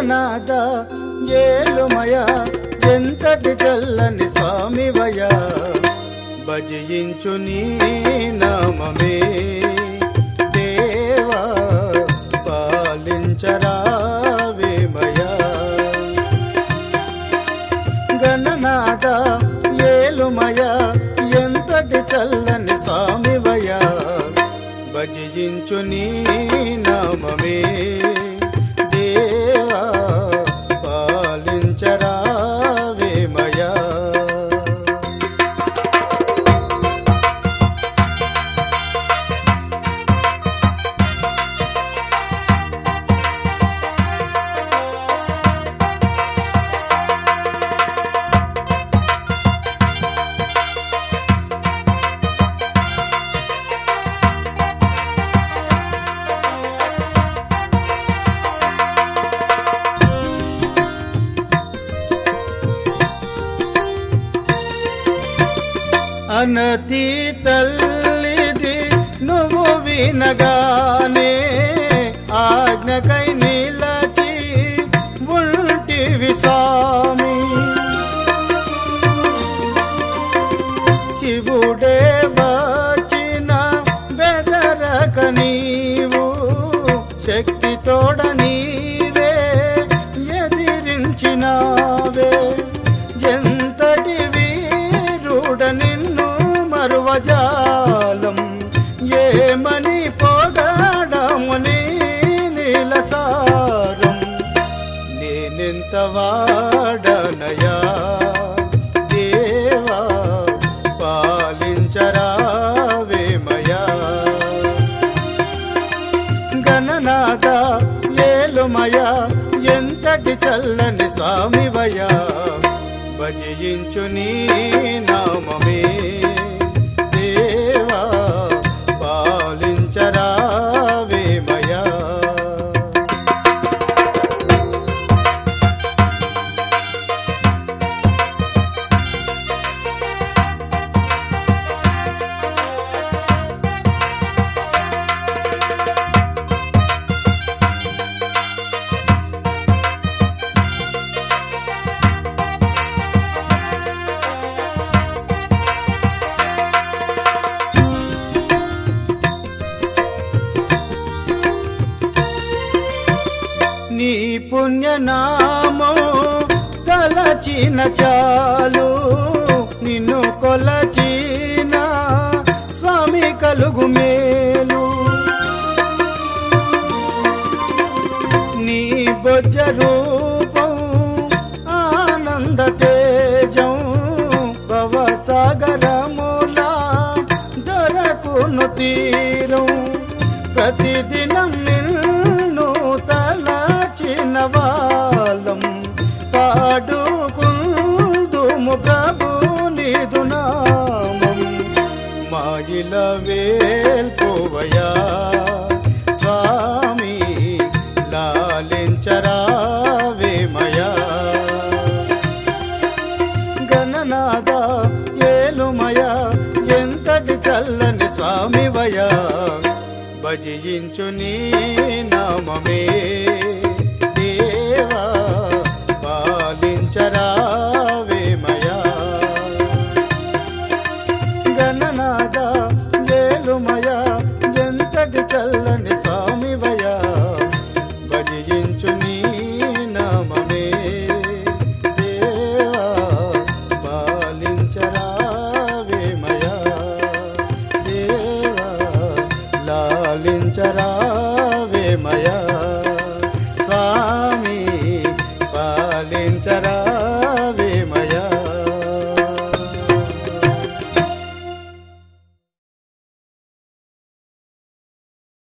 గణనాథ ఏలుమయ ఎంతటి చల్లని స్వామివయ భజించు నీ నామమే దేవా పాలించరావేమయా గణనాథ ఏలుమయ ఎంతటి చల్లని స్వామివయ భజించు నీ నామమే దేవా పాలించరావేమయా అనతి తల్లిది నువ్వు వినగానే ఆజ్ఞకై నిలచి ఉంటివి స్వామి శివుడే వచ్చిన బెదరక నీవు శక్తితోడ నీవే ఎదిరించినావే ఎంతటి వీరుడ నిన్ను మరువజాలం ఏమని పోగాడముని నీలసారం నేనెంత వాడనయా దేవా పాలించరావేమయా గణనాథ ఏలుమయ ఎంతటి చల్లని స్వామివయ భజించు నీ నామమే దేవా పాలించరావేమయా నీ పుణ్యనామం తలచిన చాలు నిన్ను కొలచిన స్వామి కలుగు మేలు నీ బొజ్జ రూపం ఆనంద తేజం భవసాగరములా దొరకును తీరం ప్రతిదినం నిన్ను తలచిన వాళ్ళం పాడుకుందుము ప్రభు నీదు నామం మాయిల వేల్పోవయా స్వామి లాలించరావేమయా గణనాథ ఏలుమయ ఎంతటి చల్లని స్వామివయ భజించు నీ నామమే